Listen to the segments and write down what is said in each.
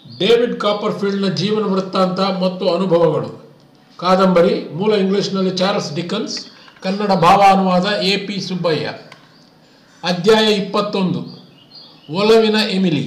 David ಕಾಪರ್ಫೀಲ್ಡ್ನ ಜೀವನ ವೃತ್ತಾಂತ ಮತ್ತು ಅನುಭವಗಳು ಕಾದಂಬರಿ ಮೂಲ ಇಂಗ್ಲಿಷ್ನಲ್ಲಿ ಚಾರ್ಲ್ಸ್ ಡಿಕನ್ಸ್ ಕನ್ನಡ ಭಾವಾನುವಾದ ಎ ಪಿ ಸುಬ್ಬಯ್ಯ ಅಧ್ಯಾಯ ಇಪ್ಪತ್ತೊಂದು ಒಲವಿನ ಎಮಿಲಿ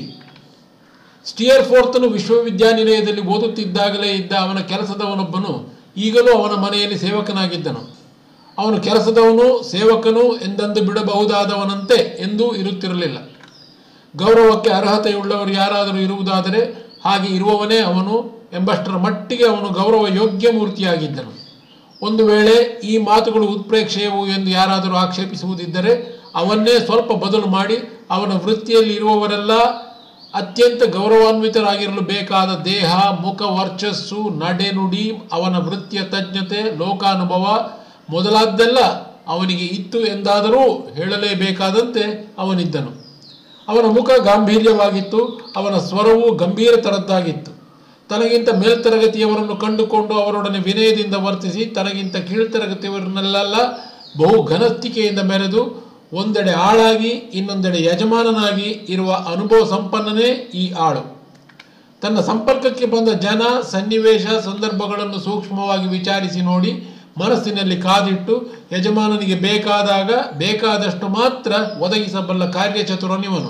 ಸ್ಟಿಯರ್ ಫೋರ್ತನು ವಿಶ್ವವಿದ್ಯಾನಿಲಯದಲ್ಲಿ ಓದುತ್ತಿದ್ದಾಗಲೇ ಇದ್ದ ಅವನ ಕೆಲಸದವನೊಬ್ಬನು ಈಗಲೂ ಅವನ ಮನೆಯಲ್ಲಿ ಸೇವಕನಾಗಿದ್ದನು ಅವನು ಕೆಲಸದವನು ಸೇವಕನು ಎಂದಂದು ಬಿಡಬಹುದಾದವನಂತೆ ಎಂದೂ ಇರುತ್ತಿರಲಿಲ್ಲ ಗೌರವಕ್ಕೆ ಅರ್ಹತೆಯುಳ್ಳವರು ಯಾರಾದರೂ ಇರುವುದಾದರೆ ಹಾಗೆ ಇರುವವನೇ ಅವನು ಎಂಬಷ್ಟರ ಮಟ್ಟಿಗೆ ಅವನು ಗೌರವ ಯೋಗ್ಯ ಮೂರ್ತಿಯಾಗಿದ್ದನು ಒಂದು ವೇಳೆ ಈ ಮಾತುಗಳು ಉತ್ಪ್ರೇಕ್ಷೆಯವು ಎಂದು ಯಾರಾದರೂ ಆಕ್ಷೇಪಿಸುವುದಿದ್ದರೆ ಅವನ್ನೇ ಸ್ವಲ್ಪ ಬದಲು ಮಾಡಿ ಅವನ ವೃತ್ತಿಯಲ್ಲಿ ಇರುವವರೆಲ್ಲ ಅತ್ಯಂತ ಗೌರವಾನ್ವಿತರಾಗಿರಲು ಬೇಕಾದ ದೇಹ ಮುಖ ವರ್ಚಸ್ಸು ನಡೆನುಡಿ ಅವನ ವೃತ್ತಿಯ ತಜ್ಞತೆ ಲೋಕಾನುಭವ ಮೊದಲಾದ್ದೆಲ್ಲ ಅವನಿಗೆ ಇತ್ತು ಎಂದಾದರೂ ಹೇಳಲೇಬೇಕಾದಂತೆ ಅವನಿದ್ದನು ಅವನ ಮುಖ ಗಾಂಭೀರ್ಯವಾಗಿತ್ತು ಅವನ ಸ್ವರವು ಗಂಭೀರ ತರದ್ದಾಗಿತ್ತು ತನಗಿಂತ ಮೇಲ್ತರಗತಿಯವರನ್ನು ಕಂಡುಕೊಂಡು ಅವರೊಡನೆ ವಿನಯದಿಂದ ವರ್ತಿಸಿ ತನಗಿಂತ ಕೀಳ್ತರಗತಿಯವರನ್ನೆಲ್ಲ ಬಹು ಘನಸ್ತಿಕೆಯಿಂದ ಮೆರೆದು ಒಂದೆಡೆ ಆಳಾಗಿ ಇನ್ನೊಂದೆಡೆ ಯಜಮಾನನಾಗಿ ಇರುವ ಅನುಭವ ಸಂಪನ್ನನೇ ಈ ಆಳು ತನ್ನ ಸಂಪರ್ಕಕ್ಕೆ ಬಂದ ಜನ ಸನ್ನಿವೇಶ ಸಂದರ್ಭಗಳನ್ನು ಸೂಕ್ಷ್ಮವಾಗಿ ವಿಚಾರಿಸಿ ನೋಡಿ ಮನಸ್ಸಿನಲ್ಲಿ ಕಾದಿಟ್ಟು ಯಜಮಾನನಿಗೆ ಬೇಕಾದಾಗ ಬೇಕಾದಷ್ಟು ಮಾತ್ರ ಒದಗಿಸಬಲ್ಲ ಕಾರ್ಯಚತುರನಿವನು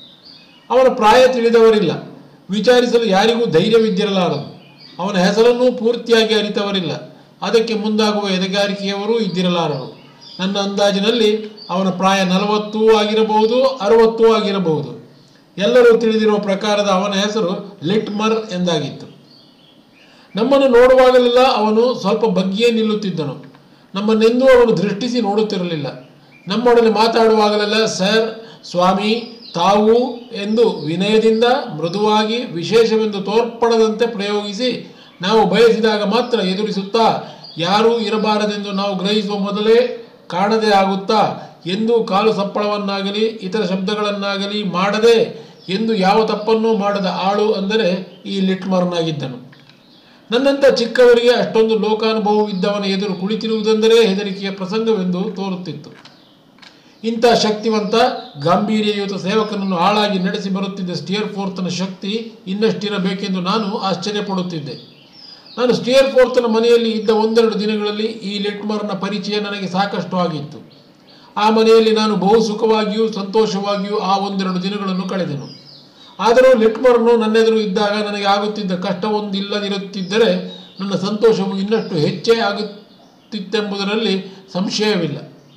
ಅವನ ಪ್ರಾಯ ತಿಳಿದವರಿಲ್ಲ ವಿಚಾರಿಸಲು ಯಾರಿಗೂ ಧೈರ್ಯವಿದ್ದಿರಲಾರದು ಅವನ ಹೆಸರನ್ನೂ ಪೂರ್ತಿಯಾಗಿ ಅರಿತವರಿಲ್ಲ ಅದಕ್ಕೆ ಮುಂದಾಗುವ ಎದೆಗಾರಿಕೆಯವರೂ ಇದ್ದಿರಲಾರರು ನನ್ನ ಅಂದಾಜಿನಲ್ಲಿ ಅವನ ಪ್ರಾಯ ನಲವತ್ತೂ ಆಗಿರಬಹುದು ಅರವತ್ತೂ ಆಗಿರಬಹುದು ಎಲ್ಲರೂ ತಿಳಿದಿರುವ ಪ್ರಕಾರದ ಅವನ ಹೆಸರು ಲಿಟ್ಮರ್ ಎಂದಾಗಿತ್ತು ನಮ್ಮನ್ನು ನೋಡುವಾಗಲೆಲ್ಲ ಅವನು ಸ್ವಲ್ಪ ಬಗ್ಗಿಯೇ ನಿಲ್ಲುತ್ತಿದ್ದನು ನಮ್ಮನ್ನೆಂದೂ ಅವನು ದೃಷ್ಟಿಸಿ ನೋಡುತ್ತಿರಲಿಲ್ಲ ನಮ್ಮೊಡನೆ ಮಾತಾಡುವಾಗಲೆಲ್ಲ ಸರ್ ಸ್ವಾಮಿ ತಾವು ಎಂದು ವಿನಯದಿಂದ ಮೃದುವಾಗಿ ವಿಶೇಷವೆಂದು ತೋರ್ಪಡದಂತೆ ಪ್ರಯೋಗಿಸಿ ನಾವು ಬಯಸಿದಾಗ ಮಾತ್ರ ಎದುರಿಸುತ್ತಾ ಯಾರೂ ಇರಬಾರದೆಂದು ನಾವು ಗ್ರಹಿಸುವ ಮೊದಲೇ ಕಾಣದೇ ಆಗುತ್ತಾ ಎಂದೂ ಕಾಲು ಸಪ್ಪಳವನ್ನಾಗಲಿ ಇತರ ಶಬ್ದಗಳನ್ನಾಗಲಿ ಮಾಡದೆ ಎಂದು ಯಾವ ತಪ್ಪನ್ನೂ ಮಾಡದ ಆಳು ಅಂದರೆ ಈ ಲಿಟ್ಮರ್ನಾಗಿದ್ದನು ನನ್ನಂಥ ಚಿಕ್ಕವರಿಗೆ ಅಷ್ಟೊಂದು ಲೋಕಾನುಭವವಿದ್ದವನ ಎದುರು ಕುಳಿತಿರುವುದೆಂದರೆ ಹೆದರಿಕೆಯ ಪ್ರಸಂಗವೆಂದು ತೋರುತ್ತಿತ್ತು ಇಂಥ ಶಕ್ತಿವಂತ ಗಾಂಭೀರ್ಯಯುತ ಸೇವಕನನ್ನು ಆಳಾಗಿ ನಡೆಸಿ ಬರುತ್ತಿದ್ದ ಸ್ಟಿಯರ್ ಫೋರ್ತನ ಶಕ್ತಿ ಇನ್ನಷ್ಟಿರಬೇಕೆಂದು ನಾನು ಆಶ್ಚರ್ಯಪಡುತ್ತಿದ್ದೆ ನಾನು ಸ್ಟಿಯರ್ ಫೋರ್ತನ ಮನೆಯಲ್ಲಿ ಇದ್ದ ಒಂದೆರಡು ದಿನಗಳಲ್ಲಿ ಈ ಲಿಟ್ಮರ್ನ ಪರಿಚಯ ನನಗೆ ಸಾಕಷ್ಟು ಆಗಿತ್ತು ಆ ಮನೆಯಲ್ಲಿ ನಾನು ಬಹು ಸುಖವಾಗಿಯೂ ಸಂತೋಷವಾಗಿಯೂ ಆ ಒಂದೆರಡು ದಿನಗಳನ್ನು ಕಳೆದೆನು ಆದರೂ ಲಿಟ್ಮರ್ನು ನನ್ನೆದುರು ಇದ್ದಾಗ ನನಗೆ ಆಗುತ್ತಿದ್ದ ಕಷ್ಟವೊಂದಿಲ್ಲದಿರುತ್ತಿದ್ದರೆ ನನ್ನ ಸಂತೋಷವು ಇನ್ನಷ್ಟು ಹೆಚ್ಚೇ ಆಗುತ್ತಿತ್ತೆಂಬುದರಲ್ಲಿ ಸಂಶಯವಿಲ್ಲ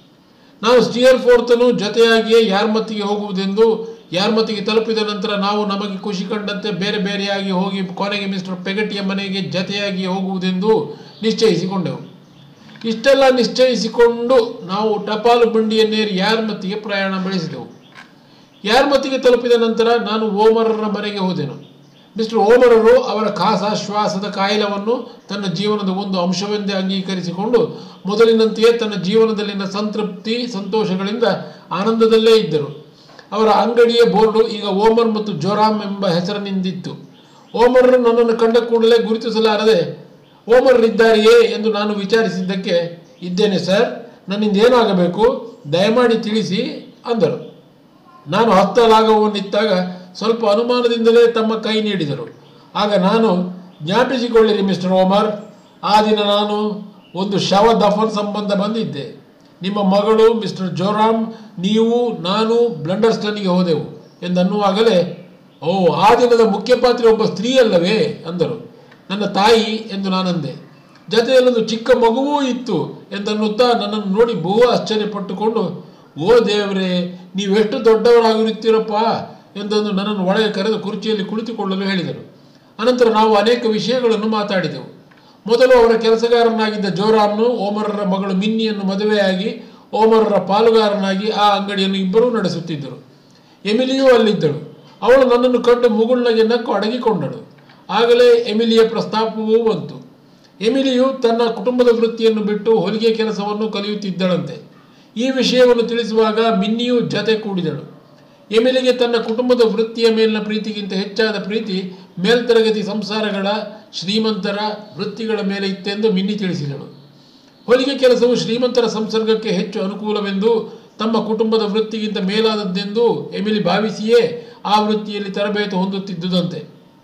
ನಾವು ಸ್ಟಿಯರ್ ಫೋರ್ತನು ಜೊತೆಯಾಗಿಯೇ ಯಾರ್ಮತಿಗೆ ಹೋಗುವುದೆಂದು ಯಾರ್ಮತಿಗೆ ತಲುಪಿದ ನಂತರ ನಾವು ನಮಗೆ ಖುಷಿ ಕಂಡಂತೆ ಬೇರೆ ಬೇರೆಯಾಗಿ ಹೋಗಿ ಕೊನೆಗೆ ಮಿಸ್ಟರ್ ಪೆಗಟಿಯ ಮನೆಗೆ ಜತೆಯಾಗಿ ಹೋಗುವುದೆಂದು ನಿಶ್ಚಯಿಸಿಕೊಂಡೆವು ಇಷ್ಟೆಲ್ಲ ನಿಶ್ಚಯಿಸಿಕೊಂಡು ನಾವು ಟಪಾಲು ಬಂಡಿಯನ್ನೇರಿ ಯಾರ್ಮತಿಗೆ ಪ್ರಯಾಣ ಬೆಳೆಸಿದೆವು ಯಾರ್ಮತಿಗೆ ತಲುಪಿದ ನಂತರ ನಾನು ಓಮರರ ಮನೆಗೆ ಹೋದೆನು ಮಿಸ್ಟರ್ ಓಮರರು ಅವರ ಖಾಸ ಶ್ವಾಸದ ಕಾಯಿಲವನ್ನು ತನ್ನ ಜೀವನದ ಒಂದು ಅಂಶವೆಂದೇ ಅಂಗೀಕರಿಸಿಕೊಂಡು ಮೊದಲಿನಂತೆಯೇ ತನ್ನ ಜೀವನದಲ್ಲಿನ ಸಂತೃಪ್ತಿ ಸಂತೋಷಗಳಿಂದ ಆನಂದದಲ್ಲೇ ಇದ್ದರು ಅವರ ಅಂಗಡಿಯ ಬೋರ್ಡು ಈಗ ಓಮರ್ ಮತ್ತು ಜೋರಾಮ್ ಎಂಬ ಹೆಸರಿನಿಂದಿತ್ತು ಓಮರರು ನನ್ನನ್ನು ಕಂಡ ಕೂಡಲೇ ಗುರುತಿಸಲಾರದೆ ಓಮರರಿದ್ದಾರೆಯೇ ಎಂದು ನಾನು ವಿಚಾರಿಸಿದ್ದಕ್ಕೆ ಇದ್ದೇನೆ ಸರ್ ನನ್ನಿಂದ ಏನಾಗಬೇಕು ದಯಮಾಡಿ ತಿಳಿಸಿ ಅಂದರು ನಾನು ಹಸ್ತಲಾಘವನ್ನಿತ್ತಾಗ ಸ್ವಲ್ಪ ಅನುಮಾನದಿಂದಲೇ ತಮ್ಮ ಕೈ ನೀಡಿದರು ಆಗ ನಾನು ಜ್ಞಾಪಿಸಿಕೊಳ್ಳಿರಿ ಮಿಸ್ಟರ್ ಓಮರ್ ಆ ದಿನ ನಾನು ಒಂದು ಶವ ದಫನ್ ಸಂಬಂಧ ಬಂದಿದ್ದೆ ನಿಮ್ಮ ಮಗಳು ಮಿಸ್ಟರ್ ಜೋರಾಮ್ ನೀವು ನಾನು ಬ್ಲಂಡರ್ಸ್ಟನ್ನಿಗೆ ಹೋದೆವು ಎಂದನ್ನುವಾಗಲೇ ಓ ಆ ದಿನದ ಮುಖ್ಯ ಪಾತ್ರೆ ಒಬ್ಬ ಸ್ತ್ರೀಯಲ್ಲವೇ ಅಂದರು ನನ್ನ ತಾಯಿ ಎಂದು ನಾನಂದೆ ಜೊತೆಯಲ್ಲೊಂದು ಚಿಕ್ಕ ಮಗುವೂ ಇತ್ತು ಎಂದನ್ನುತ್ತಾ ನನ್ನನ್ನು ನೋಡಿ ಬಹು ಆಶ್ಚರ್ಯಪಟ್ಟುಕೊಂಡು ಓ ದೇವರೇ ನೀವೆಷ್ಟು ದೊಡ್ಡವರಾಗಿರುತ್ತೀರಪ್ಪ ಎಂದೊಂದು ನನ್ನನ್ನು ಒಳಗೆ ಕರೆದು ಕುರ್ಚಿಯಲ್ಲಿ ಕುಳಿತುಕೊಳ್ಳಲು ಹೇಳಿದರು ಅನಂತರ ನಾವು ಅನೇಕ ವಿಷಯಗಳನ್ನು ಮಾತಾಡಿದೆವು ಮೊದಲು ಅವರ ಕೆಲಸಗಾರನಾಗಿದ್ದ ಜೋರಾಮ್ನು ಓಮರರ ಮಗಳು ಮಿನ್ನಿಯನ್ನು ಮದುವೆಯಾಗಿ ಓಮರರ ಪಾಲುಗಾರನಾಗಿ ಆ ಅಂಗಡಿಯನ್ನು ಇಬ್ಬರೂ ನಡೆಸುತ್ತಿದ್ದರು ಎಮಿಲಿಯೂ ಅಲ್ಲಿದ್ದಳು ಅವಳು ನನ್ನನ್ನು ಕಂಡು ಮುಗುಳ್ನಗೆ ನಕ್ಕು ಅಡಗಿಕೊಂಡಳು ಆಗಲೇ ಎಮಿಲಿಯ ಪ್ರಸ್ತಾಪವೂ ಬಂತು ಎಮಿಲಿಯು ತನ್ನ ಕುಟುಂಬದ ವೃತ್ತಿಯನ್ನು ಬಿಟ್ಟು ಹೊಲಿಗೆ ಕೆಲಸವನ್ನು ಕಲಿಯುತ್ತಿದ್ದಳಂತೆ ಈ ವಿಷಯವನ್ನು ತಿಳಿಸುವಾಗ ಮಿನ್ನಿಯು ಜತೆ ಕೂಡಿದಳು ಎಮಿಲಿಗೆ ತನ್ನ ಕುಟುಂಬದ ವೃತ್ತಿಯ ಮೇಲಿನ ಪ್ರೀತಿಗಿಂತ ಹೆಚ್ಚಾದ ಪ್ರೀತಿ ಮೇಲ್ತರಗತಿ ಸಂಸಾರಗಳ ಶ್ರೀಮಂತರ ವೃತ್ತಿಗಳ ಮೇಲೆ ಇತ್ತೆಂದು ಮಿನ್ನಿ ತಿಳಿಸಿದಳು ಹೊಲಿಗೆ ಕೆಲಸವು ಶ್ರೀಮಂತರ ಸಂಸರ್ಗಕ್ಕೆ ಹೆಚ್ಚು ಅನುಕೂಲವೆಂದು ತಮ್ಮ ಕುಟುಂಬದ ವೃತ್ತಿಗಿಂತ ಮೇಲಾದದ್ದೆಂದು ಎಮಿಲಿ ಭಾವಿಸಿಯೇ ಆ ವೃತ್ತಿಯಲ್ಲಿ ತರಬೇತು ಹೊಂದುತ್ತಿದ್ದುದಂತೆ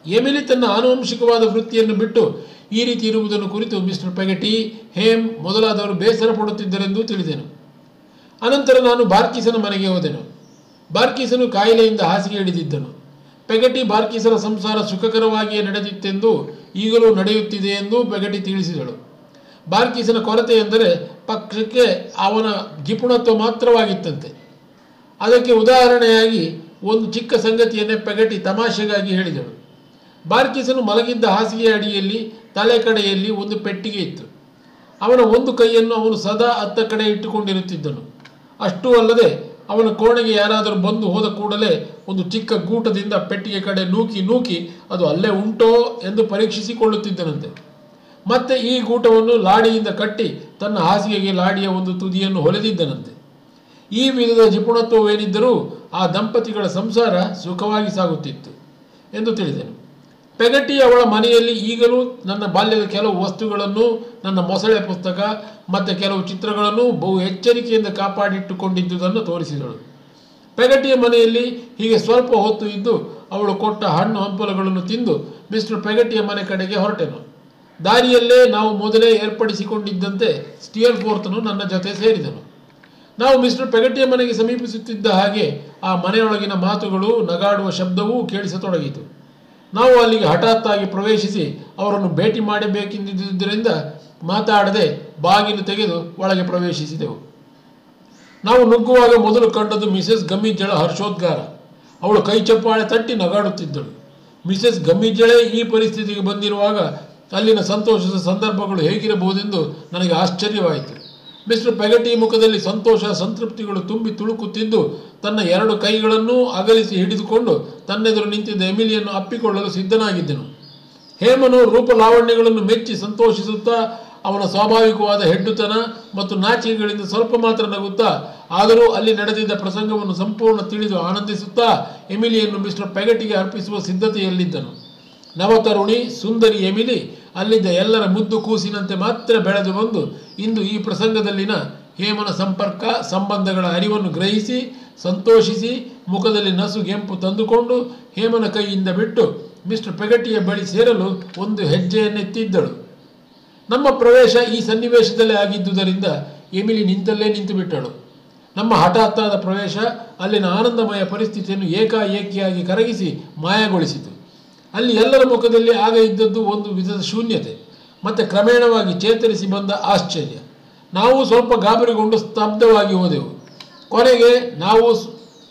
ಎಮಿಲಿ ತನ್ನ ಆನುವಂಶಿಕವಾದ ವೃತ್ತಿಯನ್ನು ಬಿಟ್ಟು ಈ ರೀತಿ ಇರುವುದನ್ನು ಕುರಿತು ಮಿಸ್ಟರ್ ಪೆಗಟಿ ಹೇಮ್ ಮೊದಲಾದವರು ಬೇಸರ ಪಡುತ್ತಿದ್ದರೆಂದು ತಿಳಿದೆನು ಅನಂತರ ನಾನು ಬಾರ್ಕಿಸನ ಮನೆಗೆ ಹೋದೆನು ಬಾರ್ಕಿಸನು ಕಾಯಿಲೆಯಿಂದ ಹಾಸಿಗೆ ಹಿಡಿದಿದ್ದನು ಪೆಗಟಿ ಬಾರ್ಕಿಸನ ಸಂಸಾರ ಸುಖಕರವಾಗಿಯೇ ನಡೆದಿತ್ತೆಂದು ಈಗಲೂ ನಡೆಯುತ್ತಿದೆ ಎಂದು ಪೆಗಟಿ ತಿಳಿಸಿದಳು ಬಾರ್ಕಿಸನ ಕೊರತೆ ಎಂದರೆ ಪಕ್ಷಕ್ಕೆ ಅವನ ಜಿಪುಣತ್ವ ಮಾತ್ರವಾಗಿತ್ತಂತೆ ಅದಕ್ಕೆ ಉದಾಹರಣೆಯಾಗಿ ಒಂದು ಚಿಕ್ಕ ಸಂಗತಿಯನ್ನೇ ಪೆಗಟಿ ತಮಾಷೆಗಾಗಿ ಹೇಳಿದಳು ಬಾರ್ಕಿಸನು ಮಲಗಿದ್ದ ಹಾಸಿಗೆಯ ಅಡಿಯಲ್ಲಿ ತಲೆ ಕಡೆಯಲ್ಲಿ ಒಂದು ಪೆಟ್ಟಿಗೆ ಇತ್ತು ಅವನ ಒಂದು ಕೈಯನ್ನು ಅವನು ಸದಾ ಅತ್ತ ಕಡೆ ಇಟ್ಟುಕೊಂಡಿರುತ್ತಿದ್ದನು ಅಷ್ಟೂ ಅಲ್ಲದೆ ಅವನ ಕೋಣೆಗೆ ಯಾರಾದರೂ ಬಂದು ಹೋದ ಕೂಡಲೇ ಒಂದು ಚಿಕ್ಕ ಗೂಟದಿಂದ ಪೆಟ್ಟಿಗೆ ಕಡೆ ನೂಕಿ ನೂಕಿ ಅದು ಅಲ್ಲೇ ಉಂಟೋ ಎಂದು ಪರೀಕ್ಷಿಸಿಕೊಳ್ಳುತ್ತಿದ್ದನಂತೆ ಮತ್ತೆ ಈ ಗೂಟವನ್ನು ಲಾಡಿಯಿಂದ ಕಟ್ಟಿ ತನ್ನ ಹಾಸಿಗೆಗೆ ಲಾಡಿಯ ಒಂದು ತುದಿಯನ್ನು ಹೊಲೆದಿದ್ದನಂತೆ ಈ ವಿಧದ ಜಿಪುಣತ್ವವೇನಿದ್ದರೂ ಆ ದಂಪತಿಗಳ ಸಂಸಾರ ಸುಖವಾಗಿ ಸಾಗುತ್ತಿತ್ತು ಎಂದು ತಿಳಿದೆನು ಪೆಗಟಿ ಅವಳ ಮನೆಯಲ್ಲಿ ಈಗಲೂ ನನ್ನ ಬಾಲ್ಯದ ಕೆಲವು ವಸ್ತುಗಳನ್ನು ನನ್ನ ಮೊಸಳೆ ಪುಸ್ತಕ ಮತ್ತು ಕೆಲವು ಚಿತ್ರಗಳನ್ನು ಬಹು ಎಚ್ಚರಿಕೆಯಿಂದ ಕಾಪಾಡಿಟ್ಟುಕೊಂಡಿದ್ದುದನ್ನು ತೋರಿಸಿದಳು ಪೆಗಟಿಯ ಮನೆಯಲ್ಲಿ ಹೀಗೆ ಸ್ವಲ್ಪ ಹೊತ್ತು ಇದ್ದು ಅವಳು ಕೊಟ್ಟ ಹಣ್ಣು ಹಂಪಲುಗಳನ್ನು ತಿಂದು ಮಿಸ್ಟರ್ ಪೆಗಟಿಯ ಮನೆ ಕಡೆಗೆ ಹೊರಟೆನು ದಾರಿಯಲ್ಲೇ ನಾವು ಮೊದಲೇ ಏರ್ಪಡಿಸಿಕೊಂಡಿದ್ದಂತೆ ಸ್ಟಿಯರ್ ಫೋರ್ತನು ನನ್ನ ಜೊತೆ ಸೇರಿದನು ನಾವು ಮಿಸ್ಟರ್ ಪೆಗಟಿಯ ಮನೆಗೆ ಸಮೀಪಿಸುತ್ತಿದ್ದ ಹಾಗೆ ಆ ಮನೆಯೊಳಗಿನ ಮಾತುಗಳು ನಗಾಡುವ ಶಬ್ದವೂ ಕೇಳಿಸತೊಡಗಿತು ನಾವು ಅಲ್ಲಿಗೆ ಹಠಾತ್ತಾಗಿ ಪ್ರವೇಶಿಸಿ ಅವರನ್ನು ಭೇಟಿ ಮಾಡಬೇಕೆಂದಿದ್ದರಿಂದ ಮಾತಾಡದೆ ಬಾಗಿಲು ತೆಗೆದು ಒಳಗೆ ಪ್ರವೇಶಿಸಿದೆವು ನಾವು ನುಗ್ಗುವಾಗ ಮೊದಲು ಕಂಡದ್ದು ಮಿಸೆಸ್ ಗಮ್ಮಿಜ್ಜಳ ಹರ್ಷೋದ್ಗಾರ ಅವಳು ಕೈ ಚಪ್ಪಾಳೆ ತಟ್ಟಿ ನಗಾಡುತ್ತಿದ್ದಳು ಮಿಸೆಸ್ ಗಮ್ಮಿಜ್ಜಳೇ ಈ ಪರಿಸ್ಥಿತಿಗೆ ಬಂದಿರುವಾಗ ಅಲ್ಲಿನ ಸಂತೋಷದ ಸಂದರ್ಭಗಳು ಹೇಗಿರಬಹುದೆಂದು ನನಗೆ ಆಶ್ಚರ್ಯವಾಯಿತು ಮಿಸ್ಟರ್ ಪೆಗಟಿ ಮುಖದಲ್ಲಿ ಸಂತೋಷ ಸಂತೃಪ್ತಿಗಳು ತುಂಬಿ ತುಳುಕುತ್ತಿದ್ದು ತನ್ನ ಎರಡು ಕೈಗಳನ್ನೂ ಅಗಲಿಸಿ ಹಿಡಿದುಕೊಂಡು ತನ್ನೆದುರು ನಿಂತಿದ್ದ ಎಮಿಲಿಯನ್ನು ಅಪ್ಪಿಕೊಳ್ಳಲು ಸಿದ್ಧನಾಗಿದ್ದನು ಹೇಮನು ರೂಪ ಲಾವಣ್ಯಗಳನ್ನು ಮೆಚ್ಚಿ ಸಂತೋಷಿಸುತ್ತಾ ಅವನ ಸ್ವಾಭಾವಿಕವಾದ ಹೆಡ್ಡುತನ ಮತ್ತು ನಾಚಿಕೆಗಳಿಂದ ಸ್ವಲ್ಪ ಮಾತ್ರ ನಗುತ್ತಾ ಆದರೂ ಅಲ್ಲಿ ನಡೆದಿದ್ದ ಪ್ರಸಂಗವನ್ನು ಸಂಪೂರ್ಣ ತಿಳಿದು ಆನಂದಿಸುತ್ತಾ ಎಮಿಲಿಯನ್ನು ಮಿಸ್ಟರ್ ಪೆಗಟಿಗೆ ಅರ್ಪಿಸುವ ಸಿದ್ಧತೆಯಲ್ಲಿದ್ದನು ನವತರುಣಿ ಸುಂದರಿ ಎಮಿಲಿ ಅಲ್ಲಿದ್ದ ಎಲ್ಲರ ಮುದ್ದು ಕೂಸಿನಂತೆ ಮಾತ್ರ ಬೆಳೆದು ಬಂದು ಇಂದು ಈ ಪ್ರಸಂಗದಲ್ಲಿನ ಹೇಮನ ಸಂಪರ್ಕ ಸಂಬಂಧಗಳ ಅರಿವನ್ನು ಗ್ರಹಿಸಿ ಸಂತೋಷಿಸಿ ಮುಖದಲ್ಲಿ ನಸುಗೆಂಪು ತಂದುಕೊಂಡು ಹೇಮನ ಕೈಯಿಂದ ಬಿಟ್ಟು ಮಿಸ್ಟರ್ ಪೆಗಟಿಯ ಬಳಿ ಸೇರಲು ಒಂದು ಹೆಜ್ಜೆಯನ್ನೆತ್ತಿದ್ದಳು ನಮ್ಮ ಪ್ರವೇಶ ಈ ಸನ್ನಿವೇಶದಲ್ಲೇ ಆಗಿದ್ದುದರಿಂದ ಎಮಿಲಿ ನಿಂತಲ್ಲೇ ನಿಂತು ಬಿಟ್ಟಳು ನಮ್ಮ ಹಠಾತ್ತಾದ ಪ್ರವೇಶ ಅಲ್ಲಿನ ಆನಂದಮಯ ಪರಿಸ್ಥಿತಿಯನ್ನು ಏಕಾಏಕಿಯಾಗಿ ಕರಗಿಸಿ ಮಾಯಗೊಳಿಸಿತು ಅಲ್ಲಿ ಎಲ್ಲರ ಮುಖದಲ್ಲಿ ಆಗ ಇದ್ದದ್ದು ಒಂದು ವಿಧದ ಶೂನ್ಯತೆ ಮತ್ತು ಕ್ರಮೇಣವಾಗಿ ಚೇತರಿಸಿ ಬಂದ ಆಶ್ಚರ್ಯ ನಾವು ಸ್ವಲ್ಪ ಗಾಬರಿಗೊಂಡು ಸ್ತಬ್ಧವಾಗಿ ಹೋದೆವು ಕೊನೆಗೆ ನಾವು ಸ್-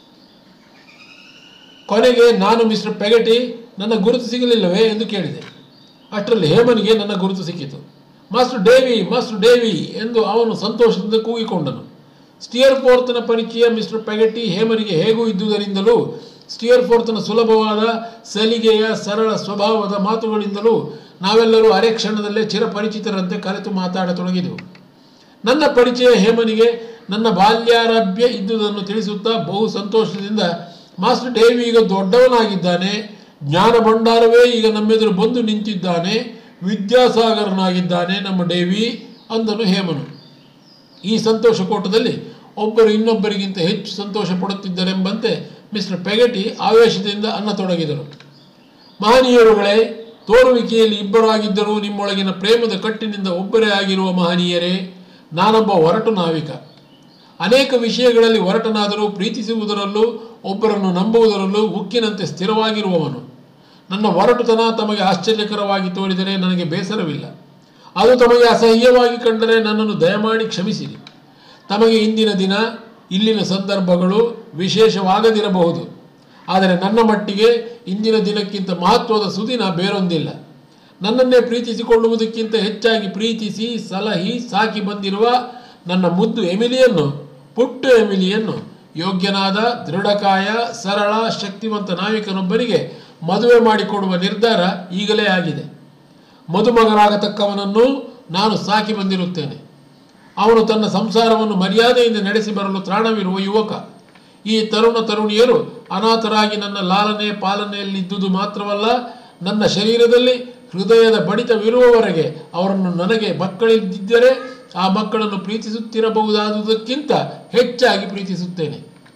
ಕೊನೆಗೆ ನಾನು ಮಿಸ್ಟರ್ ಪೆಗಟಿ ನನ್ನ ಗುರುತು ಸಿಗಲಿಲ್ಲವೇ ಎಂದು ಕೇಳಿದೆ ಅಷ್ಟರಲ್ಲಿ ಹೇಮನಿಗೆ ನನ್ನ ಗುರುತು ಸಿಕ್ಕಿತು ಮಾಸ್ಟರ್ ಡೇವಿ ಮಾಸ್ಟರ್ ಡೇವಿ ಎಂದು ಅವನು ಸಂತೋಷದಿಂದ ಕೂಗಿಕೊಂಡನು ಸ್ಟಿಯರ್ ಫೋರ್ತನ ಪರಿಚಯ ಮಿಸ್ಟರ್ ಪೆಗಟಿ ಹೇಮನಿಗೆ ಹೇಗೂ ಇದ್ದುದರಿಂದಲೂ ಸ್ಟಿಯರ್ ಫೋರ್ತನ ಸುಲಭವಾದ ಸಲಿಗೆಯ ಸರಳ ಸ್ವಭಾವದ ಮಾತುಗಳಿಂದಲೂ ನಾವೆಲ್ಲರೂ ಅರೆ ಕ್ಷಣದಲ್ಲೇ ಚಿರಪರಿಚಿತರಂತೆ ಕರೆತು ಮಾತಾಡತೊಡಗಿದೆವು ನನ್ನ ಪರಿಚಯ ಹೇಮನಿಗೆ ನನ್ನ ಬಾಲ್ಯಾರಭ್ಯ ಇದ್ದುದನ್ನು ತಿಳಿಸುತ್ತಾ ಬಹು ಸಂತೋಷದಿಂದ ಮಾಸ್ಟರ್ ಡೇವಿ ಈಗ ದೊಡ್ಡವನಾಗಿದ್ದಾನೆ ಜ್ಞಾನ ಭಂಡಾರವೇ ಈಗ ನಮ್ಮೆದುರು ಬಂದು ನಿಂತಿದ್ದಾನೆ ವಿದ್ಯಾಸಾಗರನಾಗಿದ್ದಾನೆ ನಮ್ಮ ಡೇವಿ ಅಂದನು ಹೇಮನು ಈ ಸಂತೋಷ ಕೂಟದಲ್ಲಿ ಒಬ್ಬರು ಇನ್ನೊಬ್ಬರಿಗಿಂತ ಹೆಚ್ಚು ಸಂತೋಷ ಪಡುತ್ತಿದ್ದರೆಂಬಂತೆ ಮಿಸ್ಟರ್ ಪೆಗಟಿ ಆವೇಶದಿಂದ ಅನ್ನತೊಡಗಿದರು ಮಹನೀಯರುಗಳೇ ತೋರುವಿಕೆಯಲ್ಲಿ ಇಬ್ಬರಾಗಿದ್ದರೂ ನಿಮ್ಮೊಳಗಿನ ಪ್ರೇಮದ ಕಟ್ಟಿನಿಂದ ಒಬ್ಬರೇ ಆಗಿರುವ ಮಹನೀಯರೇ ನಾನೊಬ್ಬ ಒರಟು ನಾವಿಕ ಅನೇಕ ವಿಷಯಗಳಲ್ಲಿ ಒರಟನಾದರೂ ಪ್ರೀತಿಸುವುದರಲ್ಲೂ ಒಬ್ಬರನ್ನು ನಂಬುವುದರಲ್ಲೂ ಉಕ್ಕಿನಂತೆ ಸ್ಥಿರವಾಗಿರುವವನು ನನ್ನ ಒರಟುತನ ತಮಗೆ ಆಶ್ಚರ್ಯಕರವಾಗಿ ತೋರಿದರೆ ನನಗೆ ಬೇಸರವಿಲ್ಲ ಅದು ತಮಗೆ ಅಸಹ್ಯವಾಗಿ ಕಂಡರೆ ನನ್ನನ್ನು ದಯಮಾಡಿ ಕ್ಷಮಿಸಿರಿ ತಮಗೆ ಇಂದಿನ ದಿನ ಇಲ್ಲಿನ ಸಂದರ್ಭಗಳು ವಿಶೇಷವಾಗದಿರಬಹುದು ಆದರೆ ನನ್ನ ಮಟ್ಟಿಗೆ ಇಂದಿನ ದಿನಕ್ಕಿಂತ ಮಹತ್ವದ ಸುದಿನ ಬೇರೊಂದಿಲ್ಲ ನನ್ನನ್ನೇ ಪ್ರೀತಿಸಿಕೊಳ್ಳುವುದಕ್ಕಿಂತ ಹೆಚ್ಚಾಗಿ ಪ್ರೀತಿಸಿ ಸಲಹಿ ಸಾಕಿ ಬಂದಿರುವ ನನ್ನ ಮುದ್ದು ಎಮಿಲಿಯನ್ನು ಪುಟ್ಟು ಎಮಿಲಿಯನ್ನು ಯೋಗ್ಯನಾದ ದೃಢಕಾಯ ಸರಳ ಶಕ್ತಿವಂತ ನಾವಿಕನೊಬ್ಬನಿಗೆ ಮದುವೆ ಮಾಡಿಕೊಡುವ ನಿರ್ಧಾರ ಈಗಲೇ ಆಗಿದೆ ಮದುಮಗನಾಗತಕ್ಕವನನ್ನು ನಾನು ಸಾಕಿ ಬಂದಿರುತ್ತೇನೆ ಅವನು ತನ್ನ ಸಂಸಾರವನ್ನು ಮರ್ಯಾದೆಯಿಂದ ನಡೆಸಿ ಬರಲು ತ್ರಾಣವಿರುವ ಯುವಕ ಈ ತರುಣ ತರುಣಿಯರು ಅನಾಥರಾಗಿ ನನ್ನ ಲಾಲನೆ ಪಾಲನೆಯಲ್ಲಿದ್ದುದು ಮಾತ್ರವಲ್ಲ ನನ್ನ ಶರೀರದಲ್ಲಿ ಹೃದಯದ ಬಡಿತವಿರುವವರೆಗೆ ಅವರನ್ನು ನನಗೆ ಮಕ್ಕಳಿದ್ದರೆ ಆ ಮಕ್ಕಳನ್ನು ಪ್ರೀತಿಸುತ್ತಿರಬಹುದಾದುದಕ್ಕಿಂತ ಹೆಚ್ಚಾಗಿ ಪ್ರೀತಿಸುತ್ತೇನೆ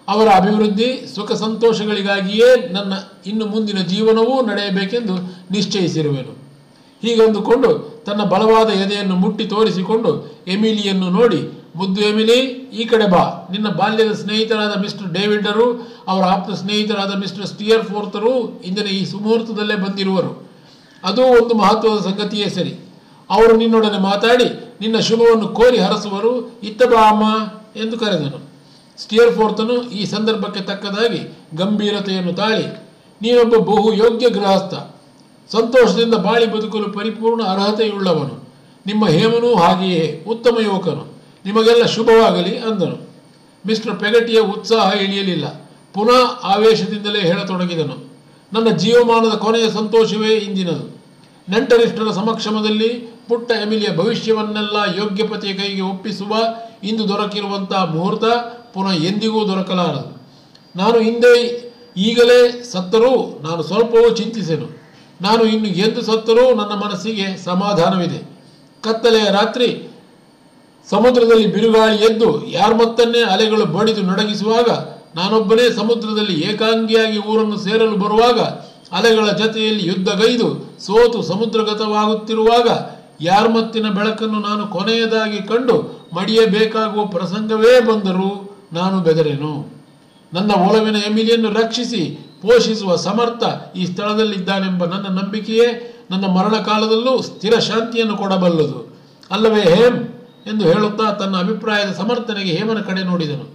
ಅವರ ಅಭಿವೃದ್ಧಿ ಸುಖ ಸಂತೋಷಗಳಿಗಾಗಿಯೇ ನನ್ನ ಇನ್ನು ಮುಂದಿನ ಜೀವನವೂ ನಡೆಯಬೇಕೆಂದು ನಿಶ್ಚಯಿಸಿರುವೆನು ಹೀಗಂದುಕೊಂಡು ತನ್ನ ಬಲವಾದ ಎದೆಯನ್ನು ಮುಟ್ಟಿ ತೋರಿಸಿಕೊಂಡು ಎಮಿಲಿಯನ್ನು ನೋಡಿ ಮುದ್ದು ಎಮಿಲಿ ಈ ಕಡೆ ಬಾ ನಿನ್ನ ಬಾಲ್ಯದ ಸ್ನೇಹಿತರಾದ ಮಿಸ್ಟರ್ ಡೇವಿಡರು ಅವರ ಆಪ್ತ ಸ್ನೇಹಿತರಾದ ಮಿಸ್ಟರ್ ಸ್ಟಿಯರ್ ಫೋರ್ತರು ಇಂದಿನ ಈ ಸುಮುಹೂರ್ತದಲ್ಲೇ ಬಂದಿರುವರು ಅದೂ ಒಂದು ಮಹತ್ವದ ಸಂಗತಿಯೇ ಸರಿ ಅವರು ನಿನ್ನೊಡನೆ ಮಾತಾಡಿ ನಿನ್ನ ಶುಭವನ್ನು ಕೋರಿ ಹರಸುವರು ಇತ್ತ ಬಾ ಅಮ್ಮ ಎಂದು ಕರೆದನು ಸ್ಟಿಯರ್ ಫೋರ್ತನು ಈ ಸಂದರ್ಭಕ್ಕೆ ತಕ್ಕದಾಗಿ ಗಂಭೀರತೆಯನ್ನು ತಾಳಿ ನೀನೊಬ್ಬ ಬಹು ಯೋಗ್ಯ ಗೃಹಸ್ಥ ಸಂತೋಷದಿಂದ ಬಾಳಿ ಬದುಕಲು ಪರಿಪೂರ್ಣ ಅರ್ಹತೆಯುಳ್ಳವನು ನಿಮ್ಮ ಹೇಮನೂ ಹಾಗೆಯೇ ಉತ್ತಮ ಯುವಕನು ನಿಮಗೆಲ್ಲ ಶುಭವಾಗಲಿ ಅಂದನು ಮಿಸ್ಟರ್ ಪೆಗಟಿಯ ಉತ್ಸಾಹ ಇಳಿಯಲಿಲ್ಲ ಪುನಃ ಆವೇಶದಿಂದಲೇ ಹೇಳತೊಡಗಿದನು ನನ್ನ ಜೀವಮಾನದ ಕೊನೆಯ ಸಂತೋಷವೇ ಇಂದಿನದು ನೆಂಟರಿಷ್ಟರ ಸಮಕ್ಷಮದಲ್ಲಿ ಪುಟ್ಟ ಎಮಿಲಿಯ ಭವಿಷ್ಯವನ್ನೆಲ್ಲ ಯೋಗ್ಯ ಪತಿಯ ಕೈಗೆ ಒಪ್ಪಿಸುವ ಇಂದು ದೊರಕಿರುವಂತಹ ಮುಹೂರ್ತ ಪುನಃ ಎಂದಿಗೂ ದೊರಕಲಾರದು ನಾನು ಹಿಂದೆ ಈಗಲೇ ಸತ್ತರೂ ನಾನು ಸ್ವಲ್ಪವೂ ಚಿಂತಿಸೆನು ನಾನು ಇನ್ನು ಎಂದು ಸತ್ತರೂ ನನ್ನ ಮನಸ್ಸಿಗೆ ಸಮಾಧಾನವಿದೆ ಕತ್ತಲೆಯ ರಾತ್ರಿ ಸಮುದ್ರದಲ್ಲಿ ಬಿರುಗಾಳಿ ಎದ್ದು ಯಾರ್ಮತ್ತನ್ನೇ ಅಲೆಗಳು ಬಡಿದು ನಡಗಿಸುವಾಗ ನಾನೊಬ್ಬನೇ ಸಮುದ್ರದಲ್ಲಿ ಏಕಾಂಗಿಯಾಗಿ ಊರನ್ನು ಸೇರಲು ಬರುವಾಗ ಅಲೆಗಳ ಜತೆಯಲ್ಲಿ ಯುದ್ಧಗೈದು ಸೋತು ಸಮುದ್ರಗತವಾಗುತ್ತಿರುವಾಗ ಯಾರ್ಮತ್ತಿನ ಬೆಳಕನ್ನು ನಾನು ಕೊನೆಯದಾಗಿ ಕಂಡು ಮಡಿಯಬೇಕಾಗುವ ಪ್ರಸಂಗವೇ ಬಂದರೂ ನಾನು ಬೆದರೆನು ನನ್ನ ಒಲವಿನ ಎಮಿಲಿಯನ್ನು ರಕ್ಷಿಸಿ ಪೋಷಿಸುವ ಸಮರ್ಥ ಈ ಸ್ಥಳದಲ್ಲಿದ್ದಾನೆಂಬ ನನ್ನ ನಂಬಿಕೆಯೇ ನನ್ನ ಮರಣಕಾಲದಲ್ಲೂ ಸ್ಥಿರ ಶಾಂತಿಯನ್ನು ಕೊಡಬಲ್ಲದು ಅಲ್ಲವೇ ಹೇಮ್ ಎಂದು ಹೇಳುತ್ತಾ ತನ್ನ ಅಭಿಪ್ರಾಯದ ಸಮರ್ಥನೆಗೆ ಹೇಮನ ಕಡೆ ನೋಡಿದನು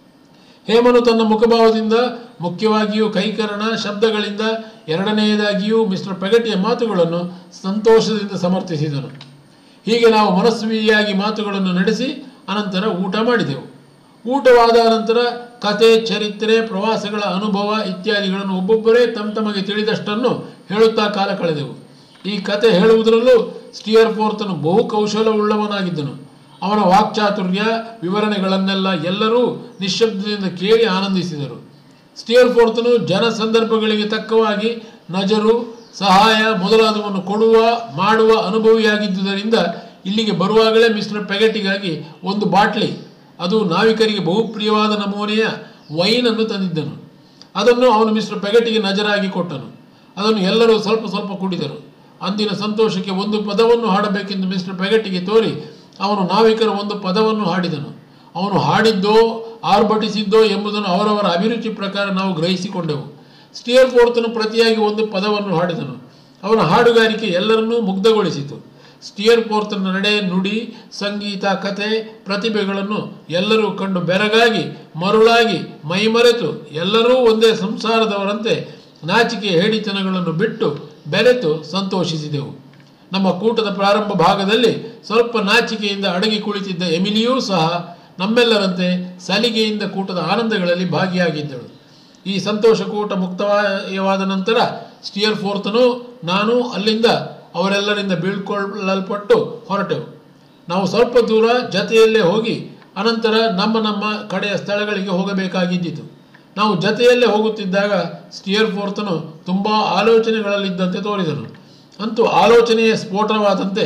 ಹೇಮನು ತನ್ನ ಮುಖಭಾವದಿಂದ ಮುಖ್ಯವಾಗಿಯೂ ಕೈಕರಣ ಶಬ್ದಗಳಿಂದ ಎರಡನೆಯದಾಗಿಯೂ ಮಿಸ್ಟರ್ ಪೆಗಟಿಯ ಮಾತುಗಳನ್ನು ಸಂತೋಷದಿಂದ ಸಮರ್ಥಿಸಿದನು ಹೀಗೆ ನಾವು ಮನಸ್ವಿಯಾಗಿ ಮಾತುಗಳನ್ನು ನಡೆಸಿ ಅನಂತರ ಊಟ ಮಾಡಿದೆವು ಊಟವಾದ ಅನಂತರ ಕತೆ ಚರಿತ್ರೆ ಪ್ರವಾಸಗಳ ಅನುಭವ ಇತ್ಯಾದಿಗಳನ್ನು ಒಬ್ಬೊಬ್ಬರೇ ತಮ್ಮ ತಮಗೆ ತಿಳಿದಷ್ಟನ್ನು ಹೇಳುತ್ತಾ ಕಾಲ ಕಳೆದೆವು ಈ ಕತೆ ಹೇಳುವುದರಲ್ಲೂ ಸ್ಟಿಯರ್ ಫೋರ್ತನು ಬಹು ಕೌಶಲವುಳ್ಳವನಾಗಿದ್ದನು ಅವನ ವಾಕ್ಚಾತುರ್ಯ ವಿವರಣೆಗಳನ್ನೆಲ್ಲ ಎಲ್ಲರೂ ನಿಶ್ಶಬ್ದದಿಂದ ಕೇಳಿ ಆನಂದಿಸಿದರು ಸ್ಟಿಯರ್ ಫೋರ್ತನು ಜನ ಸಂದರ್ಭಗಳಿಗೆ ತಕ್ಕವಾಗಿ ನಜರು ಸಹಾಯ ಮೊದಲಾದವನ್ನು ಕೊಡುವ ಮಾಡುವ ಅನುಭವಿಯಾಗಿದ್ದುದರಿಂದ ಇಲ್ಲಿಗೆ ಬರುವಾಗಲೇ ಮಿಸ್ಟರ್ ಪೆಗಟಿಗಾಗಿ ಒಂದು ಬಾಟ್ಲಿ ಅದು ನಾವಿಕರಿಗೆ ಬಹುಪ್ರಿಯವಾದ ನಮೂನೆಯ ವೈನನ್ನು ತಂದಿದ್ದನು ಅದನ್ನು ಅವನು ಮಿಸ್ಟರ್ ಪೆಗಟಿಗೆ ನಜರಾಗಿ ಕೊಟ್ಟನು ಅದನ್ನು ಎಲ್ಲರೂ ಸ್ವಲ್ಪ ಸ್ವಲ್ಪ ಕುಡಿದರು ಅಂದಿನ ಸಂತೋಷಕ್ಕೆ ಒಂದು ಪದವನ್ನು ಹಾಡಬೇಕೆಂದು ಮಿಸ್ಟರ್ ಪೆಗಟಿಗೆ ತೋರಿ ಅವನು ನಾವಿಕರ ಒಂದು ಪದವನ್ನು ಹಾಡಿದನು ಅವನು ಹಾಡಿದ್ದೋ ಆರ್ಭಟಿಸಿದ್ದೋ ಎಂಬುದನ್ನು ಅವರವರ ಅಭಿರುಚಿ ಪ್ರಕಾರ ನಾವು ಗ್ರಹಿಸಿಕೊಂಡೆವು ಸ್ಟಿಯರ್ ಫೋರ್ತನು ಪ್ರತಿಯಾಗಿ ಒಂದು ಪದವನ್ನು ಹಾಡಿದನು ಅವನ ಹಾಡುಗಾರಿಕೆ ಎಲ್ಲರನ್ನೂ ಮುಗ್ಧಗೊಳಿಸಿತು ಸ್ಟಿಯರ್ ಫೋರ್ತನ ನಡೆ ನುಡಿ ಸಂಗೀತ ಕತೆ ಪ್ರತಿಭೆಗಳನ್ನು ಎಲ್ಲರೂ ಕಂಡು ಬೆರಗಾಗಿ ಮರುಳಾಗಿ ಮೈಮರೆತು ಎಲ್ಲರೂ ಒಂದೇ ಸಂಸಾರದವರಂತೆ ನಾಚಿಕೆ ಹೇಡಿತನಗಳನ್ನು ಬಿಟ್ಟು ಬೆರೆತು ಸಂತೋಷಿಸಿದೆವು ನಮ್ಮ ಕೂಟದ ಪ್ರಾರಂಭ ಭಾಗದಲ್ಲಿ ಸ್ವಲ್ಪ ನಾಚಿಕೆಯಿಂದ ಅಡಗಿ ಕುಳಿತಿದ್ದ ಎಮಿಲಿಯೂ ಸಹ ನಮ್ಮೆಲ್ಲರಂತೆ ಸಲಿಗೆಯಿಂದ ಕೂಟದ ಆನಂದಗಳಲ್ಲಿ ಭಾಗಿಯಾಗಿದ್ದಳು ಈ ಸಂತೋಷ ಕೂಟ ಮುಕ್ತವಾದ ನಂತರ ಸ್ಟಿಯರ್ ಫೋರ್ತನು ನಾನು ಅಲ್ಲಿಂದ ಅವರೆಲ್ಲರಿಂದ ಬೀಳ್ಕೊಳ್ಳಲ್ಪಟ್ಟು ಹೊರಟೆವು ನಾವು ಸ್ವಲ್ಪ ದೂರ ಜತೆಯಲ್ಲೇ ಹೋಗಿ ಅನಂತರ ನಮ್ಮ ನಮ್ಮ ಕಡೆಯ ಸ್ಥಳಗಳಿಗೆ ಹೋಗಬೇಕಾಗಿದ್ದಿತು ನಾವು ಜತೆಯಲ್ಲೇ ಹೋಗುತ್ತಿದ್ದಾಗ ಸ್ಟಿಯರ್ ಫೋರ್ತನು ತುಂಬ ಆಲೋಚನೆಗಳಲ್ಲಿದ್ದಂತೆ ತೋರಿದನು ಅಂತೂ ಆಲೋಚನೆಯ ಸ್ಫೋಟವಾದಂತೆ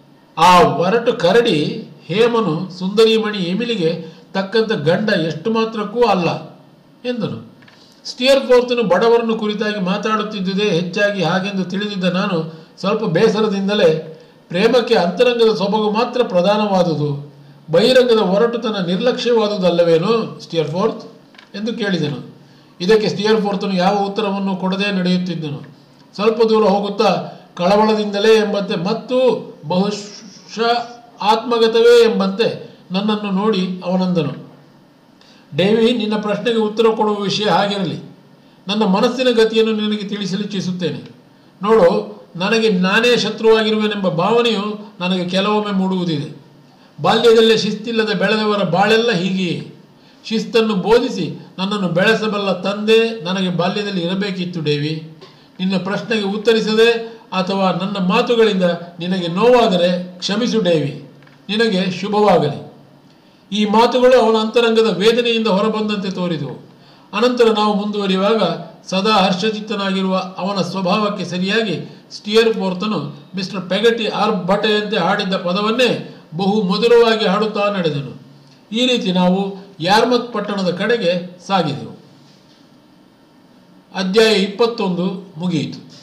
ಆ ಒರಟು ಕರಡಿ ಹೇಮನು ಸುಂದರಿಮಣಿ ಎಮಿಲಿಗೆ ತಕ್ಕಂಥ ಗಂಡ ಎಷ್ಟು ಮಾತ್ರಕ್ಕೂ ಅಲ್ಲ ಎಂದನು ಸ್ಟಿಯರ್ ಫೋರ್ತನು ಬಡವರನ್ನು ಕುರಿತಾಗಿ ಮಾತಾಡುತ್ತಿದ್ದುದೇ ಹೆಚ್ಚಾಗಿ ಹಾಗೆಂದು ತಿಳಿದಿದ್ದ ನಾನು ಸ್ವಲ್ಪ ಬೇಸರದಿಂದಲೇ ಪ್ರೇಮಕ್ಕೆ ಅಂತರಂಗದ ಸೊಬಗು ಮಾತ್ರ ಪ್ರಧಾನವಾದುದು ಬಹಿರಂಗದ ಒರಟುತನ ನಿರ್ಲಕ್ಷ್ಯವಾದುದಲ್ಲವೇನೋ ಸ್ಟಿಯರ್ ಫೋರ್ತ್ ಎಂದು ಕೇಳಿದನು ಇದಕ್ಕೆ ಸ್ಟಿಯರ್ ಫೋರ್ತನು ಯಾವ ಉತ್ತರವನ್ನು ಕೊಡದೆ ನಡೆಯುತ್ತಿದ್ದನು ಸ್ವಲ್ಪ ದೂರ ಹೋಗುತ್ತಾ ಕಳವಳದಿಂದಲೇ ಎಂಬಂತೆ ಮತ್ತು ಬಹುಶಃ ಆತ್ಮಗತವೇ ಎಂಬಂತೆ ನನ್ನನ್ನು ನೋಡಿ ಅವನಂದನು ಡೇವಿ ನಿನ್ನ ಪ್ರಶ್ನೆಗೆ ಉತ್ತರ ಕೊಡುವ ವಿಷಯ ಹಾಗಿರಲಿ ನನ್ನ ಮನಸ್ಸಿನ ಗತಿಯನ್ನು ನಿನಗೆ ತಿಳಿಸಲು ಇಚ್ಛಿಸುತ್ತೇನೆ ನೋಡು ನನಗೆ ನಾನೇ ಶತ್ರುವಾಗಿರುವೆನೆಂಬ ಭಾವನೆಯು ನನಗೆ ಕೆಲವೊಮ್ಮೆ ಮೂಡುವುದಿದೆ ಬಾಲ್ಯದಲ್ಲೇ ಶಿಸ್ತಿಲ್ಲದೆ ಬೆಳೆದವರ ಬಾಳೆಲ್ಲ ಹೀಗೆಯೇ ಶಿಸ್ತನ್ನು ಬೋಧಿಸಿ ನನ್ನನ್ನು ಬೆಳೆಸಬಲ್ಲ ತಂದೆ ನನಗೆ ಬಾಲ್ಯದಲ್ಲಿ ಇರಬೇಕಿತ್ತು ಡೇವಿ ನಿನ್ನ ಪ್ರಶ್ನೆಗೆ ಉತ್ತರಿಸದೆ ಅಥವಾ ನನ್ನ ಮಾತುಗಳಿಂದ ನಿನಗೆ ನೋವಾದರೆ ಕ್ಷಮಿಸು ಡೇವಿ ನಿನಗೆ ಶುಭವಾಗಲಿ ಈ ಮಾತುಗಳು ಅವನ ಅಂತರಂಗದ ವೇದನೆಯಿಂದ ಹೊರಬಂದಂತೆ ತೋರಿದವು ಅನಂತರ ನಾವು ಮುಂದುವರಿಯುವಾಗ ಸದಾ ಹರ್ಷಚಿತ್ತನಾಗಿರುವ ಅವನ ಸ್ವಭಾವಕ್ಕೆ ಸರಿಯಾಗಿ ಸ್ಟಿಯರ್ ಫೋರ್ತನು ಮಿಸ್ಟರ್ ಪೆಗಟಿ ಆರ್ ಬಟೆಯಂತೆ ಹಾಡಿದ್ದ ಪದವನ್ನೇ ಬಹು ಮಧುರವಾಗಿ ಹಾಡುತ್ತಾ ನಡೆದನು ಈ ರೀತಿ ನಾವು ಯಾರ್ಮತ್ ಪಟ್ಟಣದ ಕಡೆಗೆ ಸಾಗಿದೆವು ಅಧ್ಯಾಯ ಇಪ್ಪತ್ತೊಂದು ಮುಗಿಯಿತು